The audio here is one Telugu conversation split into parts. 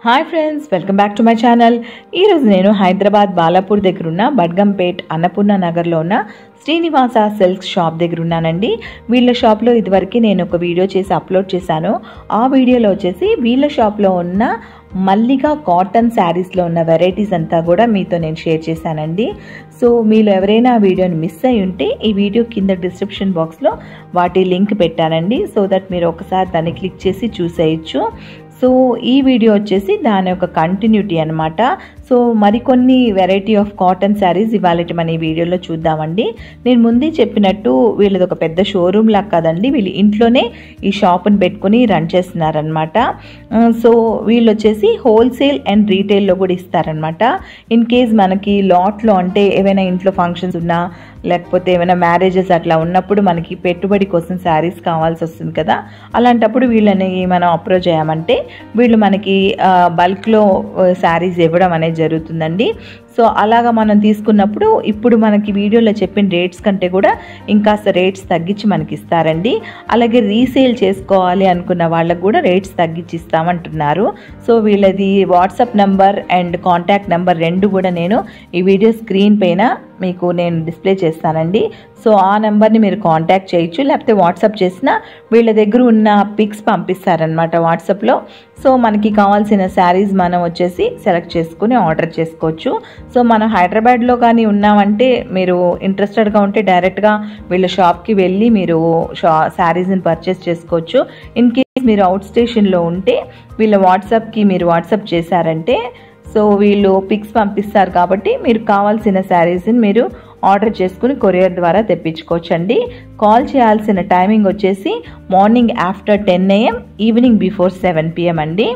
Hi friends welcome back to my channel ఈరోజు నేను హైదరాబాద్ బాలాపూర్ దగ్గర ఉన్న బడ్గంపేట్ అన్నపూర్ణ నగర్లో ఉన్న శ్రీనివాస సిల్క్ షాప్ దగ్గర ఉన్నానండి వీళ్ళ షాప్లో ఇదివరకు నేను ఒక వీడియో చేసి అప్లోడ్ చేశాను ఆ వీడియోలో వచ్చేసి వీళ్ళ షాప్లో ఉన్న మల్లిగా కాటన్ శారీస్లో ఉన్న వెరైటీస్ అంతా కూడా మీతో నేను షేర్ చేశానండి సో మీరు ఎవరైనా ఆ వీడియోని మిస్ అయి ఉంటే ఈ వీడియో కింద డిస్క్రిప్షన్ బాక్స్లో వాటి లింక్ పెట్టానండి సో దట్ మీరు ఒకసారి దాన్ని క్లిక్ చేసి చూసేయచ్చు సో ఈ వీడియో వచ్చేసి దాని యొక్క కంటిన్యూటీ అనమాట సో మరికొన్ని వెరైటీ ఆఫ్ కాటన్ శారీస్ ఇవాళ మన ఈ వీడియోలో చూద్దామండి నేను ముందే చెప్పినట్టు వీళ్ళది ఒక పెద్ద షోరూమ్ లాగా కదండి వీళ్ళు ఇంట్లోనే ఈ షాప్ని పెట్టుకుని రన్ చేస్తున్నారనమాట సో వీళ్ళు వచ్చేసి హోల్సేల్ అండ్ రీటైల్లో కూడా ఇస్తారనమాట ఇన్ కేస్ మనకి లాట్లో అంటే ఏవైనా ఇంట్లో ఫంక్షన్స్ ఉన్నా లేకపోతే ఏమైనా మ్యారేజెస్ అట్లా ఉన్నప్పుడు మనకి పెట్టుబడి కోసం శారీస్ కావాల్సి వస్తుంది కదా అలాంటప్పుడు వీళ్ళని మనం అప్రోచ్ అయ్యామంటే వీళ్ళు మనకి బల్క్లో శారీస్ ఇవ్వడం అనేది జరుగుతుందండి సో అలాగా మనం తీసుకున్నప్పుడు ఇప్పుడు మనకి వీడియోలో చెప్పిన రేట్స్ కంటే కూడా ఇంకాస్త రేట్స్ తగ్గించి మనకి ఇస్తారండి అలాగే రీసేల్ చేసుకోవాలి అనుకున్న వాళ్ళకు కూడా రేట్స్ తగ్గించి ఇస్తామంటున్నారు సో వీళ్ళది WhatsApp number and contact number రెండు కూడా నేను ఈ వీడియో స్క్రీన్ పైన మీకు నేను డిస్ప్లే చేస్తానండి సో ఆ నెంబర్ని మీరు కాంటాక్ట్ చేయొచ్చు లేకపోతే వాట్సాప్ చేసిన వీళ్ళ దగ్గర ఉన్న పిక్స్ పంపిస్తారనమాట వాట్సాప్లో సో మనకి కావాల్సిన శారీస్ మనం వచ్చేసి సెలెక్ట్ చేసుకుని ఆర్డర్ చేసుకోవచ్చు సో మనం హైదరాబాద్లో కానీ ఉన్నామంటే మీరు ఇంట్రెస్టెడ్గా ఉంటే డైరెక్ట్గా వీళ్ళ షాప్కి వెళ్ళి మీరు షా శారీస్ని పర్చేస్ చేసుకోవచ్చు ఇన్ కేస్ మీరు అవుట్ స్టేషన్లో ఉంటే వీళ్ళ వాట్సాప్కి మీరు వాట్సాప్ చేశారంటే సో వీళ్ళు పిక్స్ పంపిస్తారు కాబట్టి మీరు కావాల్సిన శారీస్ని మీరు ఆర్డర్ చేసుకుని కొరియర్ ద్వారా తెప్పించుకోవచ్చండి కాల్ చేయాల్సిన టైమింగ్ వచ్చేసి morning after ten AM evening before seven PM అండి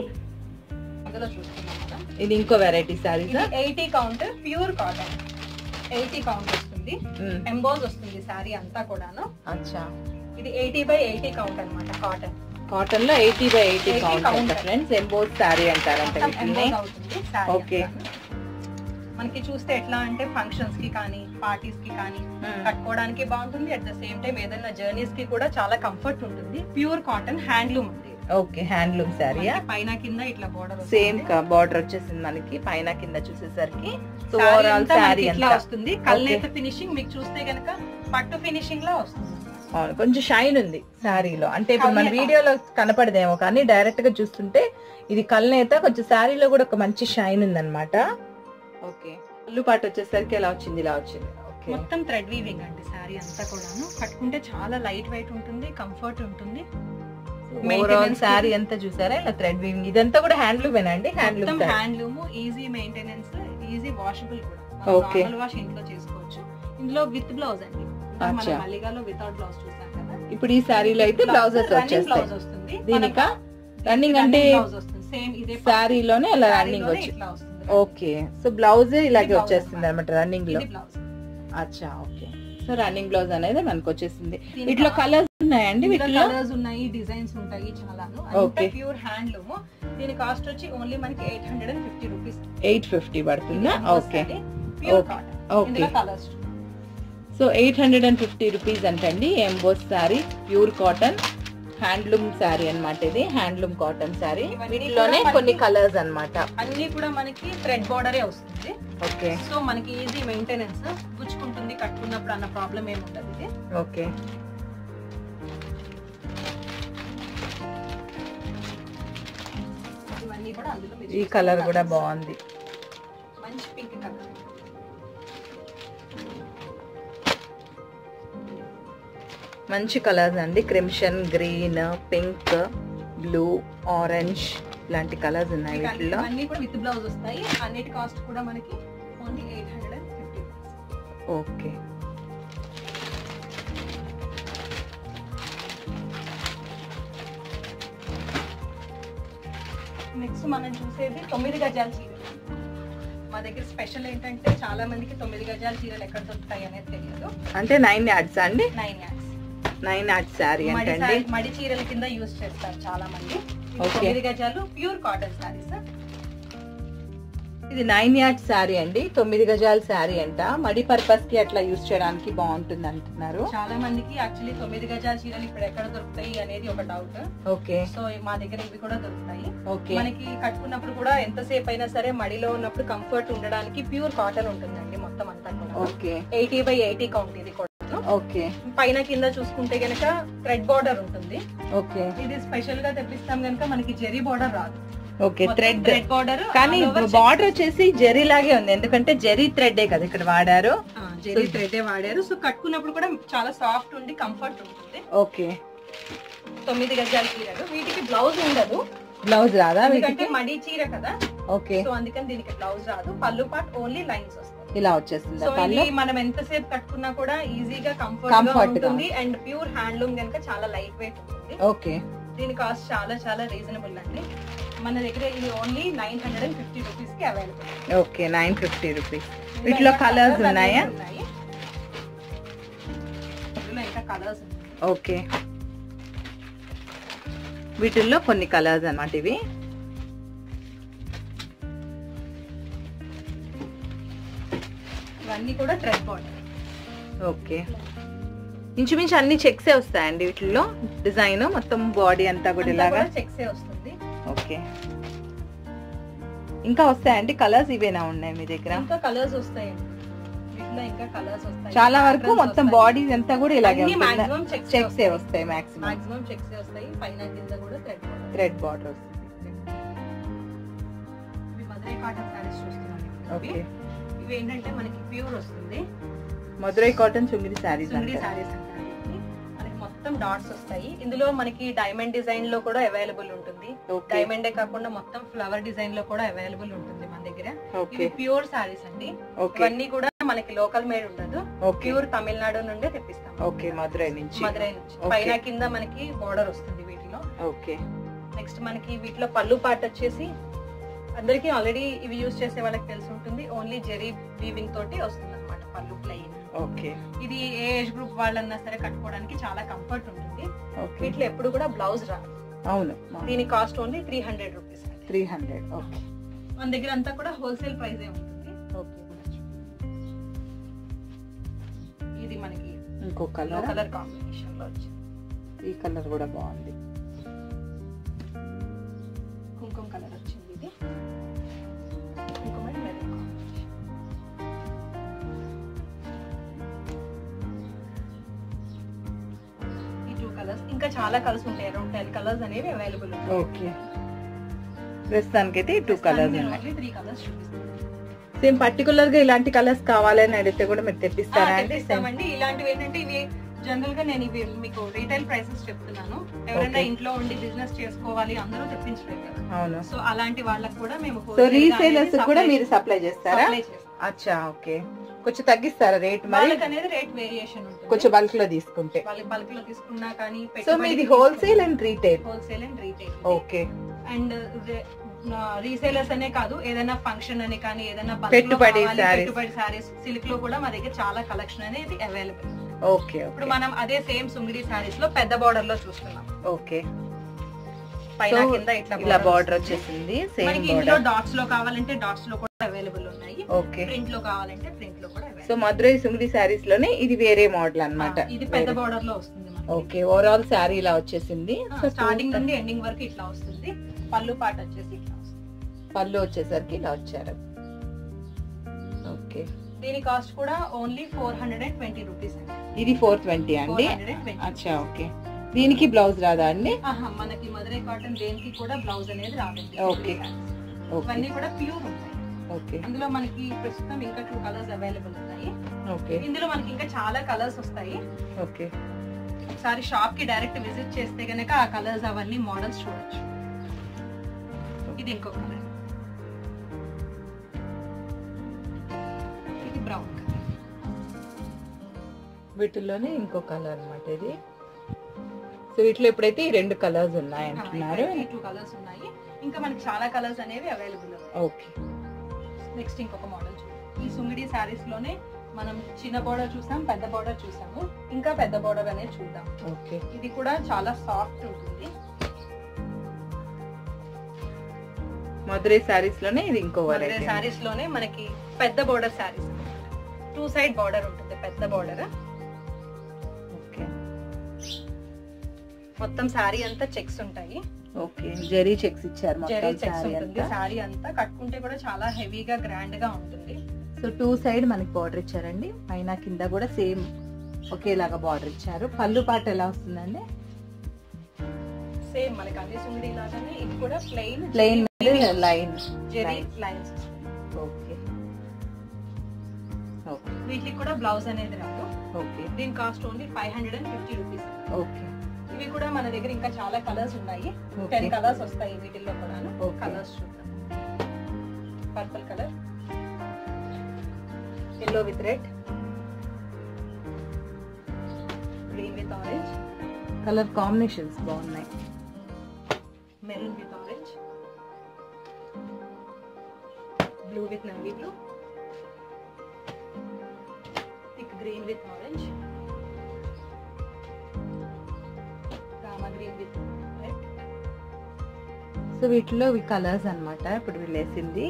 అందులో చూస్తున్నాం కదా ఇది ఇంకో వెరైటీ శారీస్ ఇది eighty count pure cotton eighty count వస్తుంది ఎంబోజ్ వస్తుంది శారీ అంతా కూడాను అచ్చా ఇది ఎయిటీ బై ఎయిటీ కౌంట్ అన్నమాట కాటన్ కాటన్ లో eighty by eighty 80 count count. Friends emboss sari అంటారంట మొత్తం వీటిని ఎంబోజ్ అవుతుంది శారీ Okay. అంతాను. మనకి చూస్తే ఎట్లా అంటే ఫంక్షన్స్ కి కానీ పార్టీస్ కి కానీ కట్టుకోవడానికి బాగుంటుంది అట్ ద సేమ్ టైం ఏదైనా జర్నీస్ కి కూడా చాలా కంఫర్ట్ ఉంటుంది ప్యూర్ కాటన్ హ్యాండ్లూమ్ ఉంది ఓకే హ్యాండ్లూమ్ శారీయా మనకి పైన కింద ఇట్లా బోర్డర్ సేమ్ బార్డర్ వచ్చేసింది మనకి పైన కింద చూసేసరికి సో ఓవరాల్ శారీ ఇట్లా అంతా వస్తుంది కల్నేత ఫినిషింగ్ మీకు చూస్తే గనక పట్టు ఫినిషింగ్ లా వస్తుంది అవును కొంచెం షైన్ ఉంది శారీలో అంటే ఇప్పుడు మన కల్నేత. వీడియోలో కనపడదేమో కానీ డైరెక్ట్ గా చూస్తుంటే ఇది కల్నేత కొంచెం శారీలో కూడా ఒక మంచి షైన్ ఉంది అనమాట ఓకే పళ్ళు పాటు వచ్చేసరికి ఎలా వచ్చింది ఇలా వచ్చింది ఓకే మొత్తం థ్రెడ్ వీవింగ్ అండి శారీ అంతా కూడాను కట్టుకుంటే చాలా లైట్ వెయిట్ ఉంటుంది కంఫర్ట్ ఉంటుంది ఓవరాల్ Maintenance శారీ అంతా చూసారా ఇలా థ్రెడ్ వీవింగ్ ఇదంతా కూడా హ్యాండ్లూమ్ అండి మొత్తం handloom handloom easy maintenance easy washable కూడా Okay. నార్మల్ వాష్ ఇంట్లో చేసుకోవచ్చు ఇందులో విత్ బ్లౌజ్ అండి మనం అచ్చా. మల్లిగాలో వితౌట్ బ్లౌజ్ చూసాం కదా ఇప్పుడు ఈ శారీలో అయితే బ్లౌజెస్ రన్నింగ్ బ్లౌజ్ వచ్చేస్తాయి వస్తుంది దీనికా రన్నింగ్ అంటే బ్లౌజ్ వస్తుంది సేమ్ ఇదే శారీలోనే ఇలా రన్నింగ్ శారీలోనే వచ్చి ఇట్లా వస్తుంది ఓకే సో బ్లౌజ్ ఇలాగే blouse వచ్చేస్తుంది అన్నమాట. అనమాట రన్నింగ్ లో ఇది బ్లౌజ్ అచ్చా ఓకే సో రన్నింగ్ బ్లౌజ్ అనేది మనకు వచ్చేసింది దీని వీటిలో కాస్ట్ కలర్స్ ఉన్నాయండి వీటిలో కలర్స్ ఉన్నాయి డిజైన్స్ ఉంటాయి చాలాను Okay. అంతా ప్యూర్ హ్యాండ్లూమ్ దీని కాస్ట్ వచ్చి ఓన్లీ మనకి eight hundred and fifty rupees eight fifty పడుతుందా okay pure Okay. Cotton Okay. ఇందులో colours so eight hundred and fifty rupees అంటండి emboss sari pure cotton handloom sari అన్నమాట ఇది హ్యాండ్లూమ్ కాటన్ శారీ ఇవన్నీ వీటిలోనే కూడా కొన్ని మనకి- కలర్స్ అన్నమాట అన్ని కూడా మనకి థ్రెడ్ బార్డరే వస్తుంది ఓకే సో మనకి ఈజీ మెయింటెనెన్స్ గుచ్చుకుంటుంది కట్టుకున్నప్పుడు అన్న ప్రాబ్లం ఏమి ఉండదు ఇది ఓకే ఇవన్నీ కూడా అందులో మీరు ఈ చూసిన కలర్ కూడా colours. బాగుంది మంచి పింక్ కలర్ మంచి కలర్స్ అండి crimson green pink blue orange ఇలాంటి కలర్స్ ఉన్నాయి వీటిలో ఇవన్నీ కూడా విత్ బ్లౌజ్ వస్తాయి అన్నిటి కాస్ట్ కూడా మనకి only eight hundred and fifty okay next మనం చూసేది తొమ్మిది గజాల చీర మా దగ్గర స్పెషల్ ఏంటంటే చాలా మందికి తొమ్మిది గజాల చీరలు ఎక్కడ దొరుకుతాయి అనేది తెలియదు అంటే నైన్ యాడ్స్ అండి nine yards nine yards sari మడి అంటే సా- మడి చీరల కింద యూజ్ చేస్తారు చాలా మంది ఇవి Okay. తొమ్మిది గజాలు ప్యూర్ కాటన్ సారీస్ ఇది నైన్ యార్డ్ శారీ అండి తొమ్మిది గజాల శారీ అంట మడి పర్పస్ కి అట్లా యూస్ చేయడానికి బాగుంటుంది అంటున్నారు చాలా మందికి యాక్చువల్లీ తొమ్మిది గజాల చీరలు ఇప్పుడు ఎక్కడ దొరుకుతాయి అనేది ఒక డౌట్ ఓకే సో మా దగ్గర ఇవి కూడా దొరుకుతాయి ఓకే మనకి కట్టుకున్నప్పుడు కూడా ఎంతసేపు అయినా సరే మడిలో ఉన్నప్పుడు కంఫర్ట్ ఉండడానికి ప్యూర్ కాటన్ ఉంటుందండి మొత్తం అంతా కూడా okay eighty by eighty count ఇది కూడా ఓకే పైన కింద చూసుకుంటే గనక థ్రెడ్ బార్డర్ ఉంటుంది ఓకే ఇది స్పెషల్ గా తెప్పిస్తాం గనక మనకి జెరీ బార్డర్ రాదు ఓకే థ్రెడ్ థ్రెడ్ బార్డర్ కానీ బార్డర్ వచ్చేసి జెరీ లాగే ఉంది ఎందుకంటే జెరీ థ్రెడ్ కదా ఇక్కడ వాడారు జెరీ థ్రెడ్ వాడారు సో కట్టుకున్నప్పుడు కూడా చాలా సాఫ్ట్ ఉండి కంఫర్ట్ ఉంటుంది ఓకే తొమ్మిది గజాల చీరలు వీటికి బ్లౌజ్ ఉండదు బ్లౌజ్ రాదా ఎందుకంటే మడి చీర కదా ఓకే సో అందుకని దీనికి బ్లౌజ్ రాదు పళ్ళు పాట్ ఓన్లీ లైన్స్ వస్తాయి ఇలా వచ్చేస్తుంది సో పళ్ళు ఇది మనం ఎంతసేపు కట్టుకున్నా కూడా ఈజీగా కంఫర్ట్ Comfort గా ఉంటుంది అండ్ ప్యూర్ హ్యాండ్లూమ్ కనుక చాలా లైట్ వెయిట్ ఉంటుంది ఓకే దీని కాస్ట్ చాలా చాలా రీజనబుల్ అండి మన దగ్గర ఇది only nine hundred and fifty rupees కి available okay nine fifty rupees వీటిలో కలర్స్ ఉన్నాయా ఉన్నాయి ఇందులో ఇంకా కలర్స్ ఉన్నాయి ఓకే వీటిల్లో కొన్ని కలర్స్ అన్నమాట ఇవి ఇవన్నీ కూడా థ్రెడ్ బార్డర్ ఓకే ఇంచుమించు అన్ని చెక్సే వస్తాయండి వీటిల్లో డిజైన్ మొత్తం బాడీ అంతా కూడా ఇలాగా చెక్సే వస్తుంది ఓకే ఇంకా వస్తాయండి కలర్స్ ఇవేనా ఉన్నాయి మీ దగ్గర ఇంకా కలర్స్ వస్తాయండి వీటిలో ఇంకా కలర్స్ వస్తాయి చాలా వరకు మొత్తం బాడీ అంతా కూడా ఇలాగే ఉంటుంది మాక్సిమం చెక్స్ చెక్సే వస్తాయి మాక్సిమం మాక్సిమం చెక్స్ వస్తాయి పైన కింద కూడా థ్రెడ్ బార్డర్ థ్రెడ్ బార్డర్ వస్తుంది ఇవి మధురై కాటన్ సారీస్ చూస్తున్నాం ఇప్పుడు ఓకే ఇవి. ఇవి ఏంటంటే మనకి ప్యూర్ వస్తుంది మధురై కాటన్ చుంగిడి శారీస్ సుందరి అంటారు సారీస్ అంటారు వీటిని. మనకి మొత్తం డాట్స్ వస్తాయి ఇందులో మనకి డైమండ్ డిజైన్ లో కూడా అవైలబుల్ ఉంటుంది ఓకే డైమండే కాకుండా మొత్తం ఫ్లవర్ డిజైన్ లో కూడా అవైలబుల్ ఉంటుంది మన దగ్గర ఓకే ఇవి ప్యూర్ సారీస్ అండి ఓకే ఇవన్నీ కూడా మనకి లోకల్ మేడ్ ఉండదు ఓకే ప్యూర్ తమిళనాడు నుండే తెప్పిస్తాం ఓకే మధురై నుంచి మదురై నుంచి Okay. పైన కింద మనకి బోర్డర్ వస్తుంది వీటిలో ఓకే నెక్స్ట్ మనకి వీటిలో పళ్ళు పాట వచ్చేసి అందరికి ఆల్రెడీ ఇవి యూజ్ చేసే వాళ్ళకి తెలిసి ఉంటుంది ఓన్లీ జెరీ వీవింగ్ తోటి వస్తుంది అనమాట పళ్ళు ప్లెయిన్ ఓకే ఇది ఏ ఏజ్ గ్రూప్ వాళ్ళన్నా సరే కట్టుకోవడానికి చాలా కంఫర్ట్ ఉంటుంది ఓకే వీటిలో ఎప్పుడు కూడా బ్లౌజ్ రాదు అవును దీని cost only three hundred rupees three hundred okay మన దగ్గర అంతా కూడా హోల్సేల్ ప్రైస్ ఉంటుంది ఓకే ఇది మనకి ఇంకో లో కలర్ కలర్ కాంబినేషన్ లో వచ్చింది ఈ కలర్ కూడా బాగుంది కుంకుమ కలర్ వచ్చింది ఇది కుంకుమ and maroon combination. ఈ టూ కలర్స్ ఇంకా చాలా కలర్స్ ఉంటాయి అరౌండ్ టెన్ కలర్స్ అనేవి అవైలబుల్ ఓకే ప్రస్తుతానికి అయితే టూ కలర్స్ ఉన్నాయి త్రీ కలర్స్ చూపిస్తాం సేమ్ పర్టికులర్ గా ఇలాంటి కలర్స్ కావాలని అడిగితే కూడా మీరు తెప్పిస్తారా అండి తెప్పిస్తామండి ఇలాంటివి ఏంటంటే ఇవి జనరల్ గా నేను ఇవి మీకు రీటైల్ ప్రైసెస్ చెప్తున్నాను ఎవరైనా Okay. ఇంట్లో ఉండి బిజినెస్ చేసుకోవాలి అందరూ తెప్పించలేదు కదా అవును సో అలాంటి వాళ్ళకి కూడా మేము సో wholesale గా రీసేలర్స్ అనేది కూడా supply- మీరు సప్లై చేస్తారా supply చేస్తాం. అచ్చా ఓకే కొంచెం తగ్గిస్తారా రేట్ మరి వాళ్ళకి అనేది రేట్ వేరియేషన్ ఉంటుంది కొంచెం బల్క్ లో తీసుకుంటే వాళ్ళకి బల్క్ లో తీసుకున్నా కానీ సో మీది wholesale and retail wholesale and retail okay and resellers అనే కాదు ఏదైనా ఫంక్షన్ అని కానీ ఏదైనా bulk లో పెట్టుబడి కావాలి, sarees. పెట్టుబడి సారీస్ సిల్క్ లో కూడా మా దగ్గర చాలా కలెక్షన్ అనేది అవైలబుల్ ఓకే ఇప్పుడు ఓకే మనం అదే సేమ్ సుంగిడి సారీస్ లో పెద్ద బార్డర్ లో చూస్తున్నాం ఓకే పైన So, కింద ఇట్లా ఇలా border బార్డర్ వస్తుంది. వచ్చేసింది సేమ్ మనకి ఇందులో బార్డర్ డాట్స్ లో కావాలంటే డాట్స్ లో కూడా అవైలబుల్ ఉన్నాయి ఓకే ప్రింట్ లో కావాలంటే ప్రింట్ లో కూడా సో available. మధురై సుంగిడి శారీస్ లోనే ఇది వేరే మోడల్ అన్నమాట ఆ, ఇది పెద్ద బార్డర్ లో వస్తుంది మనకి. ఓకే ఓవరాల్ శారీ ఇలా వచ్చేసింది ఆ, సో స్టార్టింగ్ నుండి ఎండింగ్ వరకు ఇట్లా వస్తుంది పళ్ళు పాట వచ్చేసి ఇట్లా వస్తుంది పళ్ళు వచ్చేసరికి ఇలా వచ్చారు ఓకే దీని కాస్ట్ కూడా only four hundred and twenty rupees అండి ఇది ఫోర్ ట్వంటీ అండి 420. అచ్చా ఓకే దీనికి బ్లౌజ్ రాదా అండి ఆహా, మనకి మధురై కాటన్ దేనికి కూడా బ్లౌజ్ అనేది రాదండి Okay. ఓకే ఇవన్నీ కూడా ప్యూర్ ఉంటాయి ఓకే అందులో మనకి ప్రస్తుతం ఇంకా టూ కలర్స్ అవైలబుల్ ఉన్నాయి ఓకే ఇందులో మనకి ఇంకా చాలా కలర్స్ వస్తాయి ఓకే ఒకసారి షాప్ కి డైరెక్ట్ విజిట్ చేస్తే గనక ఆ కలర్స్ అవన్నీ మోడల్స్ చూడొచ్చు ఇది ఇంకో కలర్ ఇది బ్రౌన్ కలర్ వీటిల్లోనే ఇంకో కలర్ అన్నమాట ఇది సో వీటిలో ఇప్పుడైతే ఈ రెండు కలర్స్ ఉన్నాయి అంటున్నారు ఈ టూ కలర్స్ ఉన్నాయి ఇంకా మనకి చాలా కలర్స్ అనేవి అవైలబుల్ ఉన్నాయి ఓకే నెక్స్ట్ ఇంకొక మోడల్ చూద్దాం ఈ సుమిడి సారీస్ లోనే మనం చిన్న బోర్డర్ చూసాం పెద్ద బోర్డర్ చూసాము ఇంకా పెద్ద బోర్డర్ అనేది చూద్దాం ఓకే ఇది కూడా చాలా సాఫ్ట్ ఉంటుంది మధురై శారీస్ లోనే ఇది ఇంకో వెరైటీ శారీస్ లోనే మనకి పెద్ద border saris two side border ఉంటుంది పెద్ద బార్డర్ ఓకే మొత్తం శారీ అంతా చెక్స్ ఉంటాయి ఓకే జెరీ చెక్స్ ఇచ్చారు జెరీ మొత్తం చెక్స్ శారీ ఉంటుంది అంతా శారీ అంతా కట్టుకుంటే కూడా చాలా హెవీగా గ్రాండ్ గా ఉంటుంది సో టూ సైడ్ మనకి బార్డర్ ఇచ్చారండి పైన కింద కూడా సేమ్ ఒకేలాగా బార్డర్ ఇచ్చారు పళ్ళు పాట ఎలా వస్తుందండి సేమ్ మనకి అన్ని సుండి లాగానే ఇది కూడా plain plain line zari lines okay okay వీటికి కూడా బ్లౌజ్ అనేది రాదు ఓకే దీని cost only five hundred and fifty rupees okay ఇవి కూడా మన దగ్గర ఇంకా చాలా కలర్స్ ఉన్నాయి Okay. టెన్ కలర్స్ వస్తాయి వీటిల్లో కూడాను Okay. కలర్స్ చూద్దాం purple colour yellow with red green with orange colour combinations బాగున్నాయి maroon with orange blue with navy blue thick green with orange Rama green with red so వీటిలో ఇవి కలర్స్ అన్నమాట ఇప్పుడు వీళ్ళు వేసింది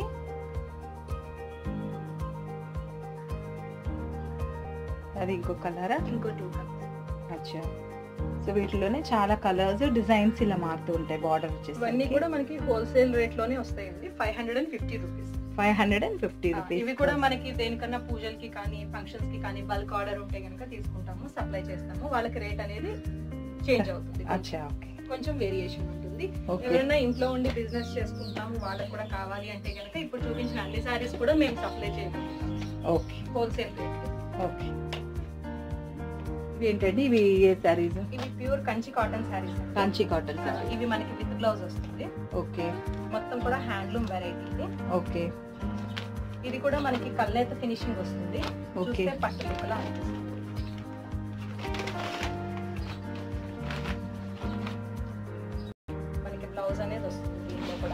అది ఇంకో కలరా ఇంకో టూ కలర్స్ అచ్చా సో వీటిలోనే చాలా కలర్స్ డిజైన్స్ ఇలా మారుతూ ఉంటాయి బార్డర్ ఇవన్నీ వచ్చేసి కూడా మనకి హోల్సేల్ రేట్ లోనే వస్తాయండి five hundred and fifty rupees five hundred and fifty rupees ఇవి కూడా మనకి దేనికన్నా పూజలకి కానీ ఫంక్షన్స్ కి కానీ బల్క్ ఆర్డర్ ఉంటే కనుక తీసుకుంటాము సప్లై చేస్తాము వాళ్ళకి రేట్ అనేది చేంజ్ అవుతుంది అచ్చా ఓకే కొంచెం వేరియేషన్ ఉంటుంది Okay. ఎవరైనా ఇంట్లో ఉండి బిజినెస్ చేసుకుంటాము వాళ్ళకి కూడా కావాలి అంటే కనుక ఇప్పుడు చూపించిన అన్ని సారీస్ కూడా మేము సప్లై చేయగలుగుతాం ఓకే హోల్సేల్ రేట్ ఓకే ఏంటండి ఇవి ఏ శారీస్ ఇవి pure Kanchi cotton saris Kanchi cotton sari ఇవి మనకి విత్ బ్లౌజ్ వస్తుంది ఓకే మొత్తం కూడా హ్యాండ్లూమ్ వెరైటీ ఇది ఓకే ఇది కూడా మనకి కల్లేత ఫినిషింగ్ వస్తుంది ఓకే చూస్తే పట్టు లుక్లా అనిపిస్తుంది మనకి బ్లౌజ్ అనేది వస్తుంది దీంట్లో కూడా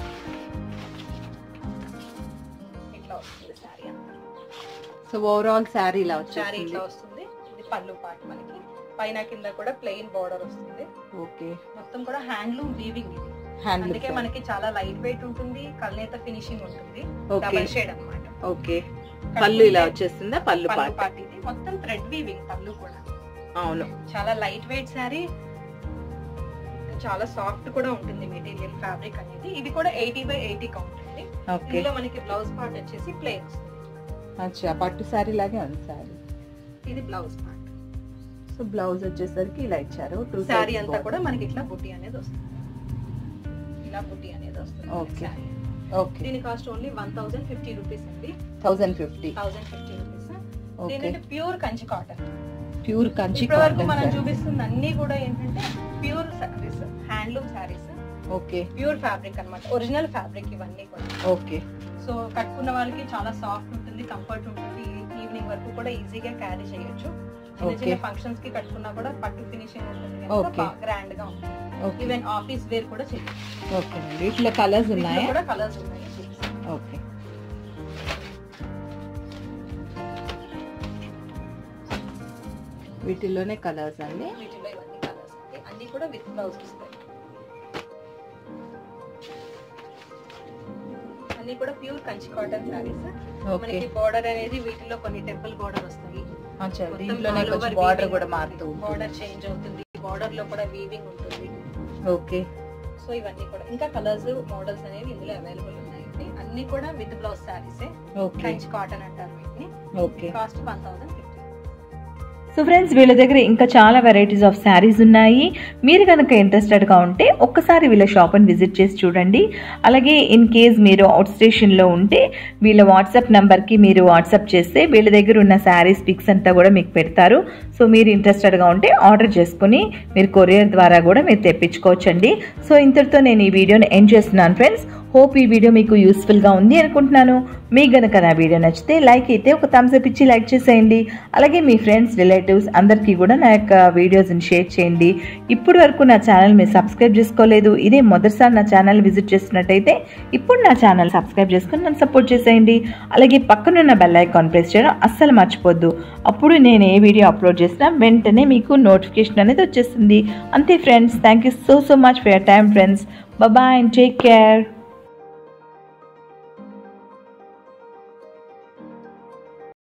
ఇట్లా వస్తుంది శారీ అంతా సో ఓవరాల్ శారీ ఇలా శారీ వచ్చేసింది ఇట్లా వస్తుంది ఇది పళ్ళు పార్ట్ మనకి పైన కింద కూడా ప్లెయిన్ బార్డర్ వస్తుంది ఓకే మొత్తం కూడా హ్యాండ్లూమ్ వీవింగ్ ఇది హ్యాండ్ అందుకే మనకి చాలా లైట్ వెయిట్ ఉంటుంది కల్నేత ఫినిషింగ్ ఉంటుంది ఓకే డబల్ షేడ్ అన్నమాట ఓకే పళ్ళు ఇలా వచ్చేస్తుందా పళ్ళు పళ్ళు పాట పార్ట్ ఇది మొత్తం థ్రెడ్ వీవింగ్ పళ్ళు కూడా అవును చాలా లైట్ వెయిట్ శారీ చాలా సాఫ్ట్ కూడా ఉంటుంది మెటీరియల్ ఫ్యాబ్రిక్ అనేది ఇది కూడా ఎయిటీ బై ఎయిటీ కౌంట్ అండి ఓకే ఇందులో మనకి బ్లౌజ్ పార్ట్ వచ్చేసి ప్లేన్ వస్తుంది అచ్చా పట్టు శారీ లాగే ఉంది శారీ ఇది బ్లౌజ్ పార్ట్ సో బ్లౌజ్ వచ్చేసరికి ఇలా ఇచ్చారు టూ శారీ అంతా కూడా మనకి ఇట్లా బుట్టి అనేది వస్తుంది ఇలా బుట్టి అనేది వస్తుంది Okay. saree. ఓకే దీని cost only one thousand fifty rupees అండి thousand fifty thousand fifty rupees okay దీని pure Kanchi cotton pure Kanchi ఇప్పటి వరకు కాటన్ మనం శారీ చూపిస్తుంది అన్ని కూడా ఏంటంటే pure saris handloom saris okay pure fabric అన్నమాట ఒరిజినల్ ఫ్యాబ్రిక్ ఇవన్నీ కూడా ఓకే సో కట్టుకున్న వాళ్ళకి చాలా సాఫ్ట్ ఉంటుంది కంఫర్ట్ ఉంటుంది ఈవినింగ్ వరకు కూడా ఈజీగా క్యారీ చేయొచ్చు చిన్న Okay. చిన్న ఫంక్షన్స్ కి కట్టుకున్నా కూడా పట్టు ఫినిషింగ్ ఉంటుంది Okay. గ్రాండ్ గా ఉంటుంది ఓకే ఈవెన్ ఆఫీస్ వేర్ కూడా చేయొచ్చు ఓకే అండి వీటిలో కలర్స్ వీటిలో ఉన్నాయా కూడా కలర్స్ ఉన్నాయి ఓకే వీటిల్లోనే కలర్స్ అండి వీటిలో ఇవన్నీ కలర్స్ అన్ని కూడా విత్ బ్లౌజ్ వస్తాయి అన్ని కూడా pure Kanchi cotton saris okay మనకి బార్డర్ అనేది వీటిలో కొన్ని టెంపుల్ బార్డర్ వస్తాయి అచ్చా దీంట్లోనే కొంచెం బార్డర్ కూడా మారుతూ ఉంటుంది బార్డర్ చేంజ్ అవుతుంది బార్డర్ లో కూడా వీవింగ్ ఉంటుంది ఓకే సో ఇవన్నీ కూడా ఇంకా కలర్స్ మోడల్స్ అనేవి ఇందులో అవైలబుల్ ఉన్నాయండి అన్ని కూడా విత్ బ్లౌజ్ సారీసే ఓకే కంచి కాటన్ అంటారు వీటిని okay cost one thousand fifty so friends వీళ్ళ దగ్గర ఇంకా చాలా వెరైటీస్ ఆఫ్ శారీస్ ఉన్నాయి మీరు కనుక ఇంట్రెస్టెడ్గా ఉంటే ఒక్కసారి వీళ్ళ షాప్ని విజిట్ చేసి చూడండి అలాగే ఇన్ కేస్ మీరు అవుట్ స్టేషన్లో ఉంటే వీళ్ళ వాట్సాప్ నెంబర్కి మీరు వాట్సాప్ చేస్తే వీళ్ళ దగ్గర ఉన్న శారీస్ పిక్స్ అంతా కూడా మీకు పెడతారు సో మీరు ఇంట్రెస్టెడ్గా ఉంటే ఆర్డర్ చేసుకుని మీరు కొరియర్ ద్వారా కూడా మీరు తెప్పించుకోవచ్చండి సో ఇంతటితో నేను ఈ వీడియోని ఎండ్ చేస్తున్నాను ఫ్రెండ్స్ హోప్ ఈ వీడియో మీకు యూస్ఫుల్గా ఉంది అనుకుంటున్నాను మీకు గనక నా వీడియో నచ్చితే లైక్ అయితే ఒక థమ్స్ అప్ ఇచ్చి లైక్ చేసేయండి అలాగే మీ ఫ్రెండ్స్ రిలేటివ్స్ అందరికీ కూడా నా యొక్క వీడియోస్ని షేర్ చేయండి ఇప్పటి వరకు నా ఛానల్ మీరు సబ్స్క్రైబ్ చేసుకోలేదు ఇదే మొదటిసారి నా ఛానల్ విజిట్ చేస్తున్నట్టయితే ఇప్పుడు నా ఛానల్ సబ్స్క్రైబ్ చేసుకుని నన్ను సపోర్ట్ చేసేయండి అలాగే పక్కనున్న బెల్ ఐకాన్ ప్రెస్ చేయడం అస్సలు మర్చిపోద్దు అప్పుడు నేను ఏ వీడియో అప్లోడ్ చేసినా వెంటనే మీకు నోటిఫికేషన్ అనేది వచ్చేస్తుంది అంతే friends thank you so so much for your time friends bye and take care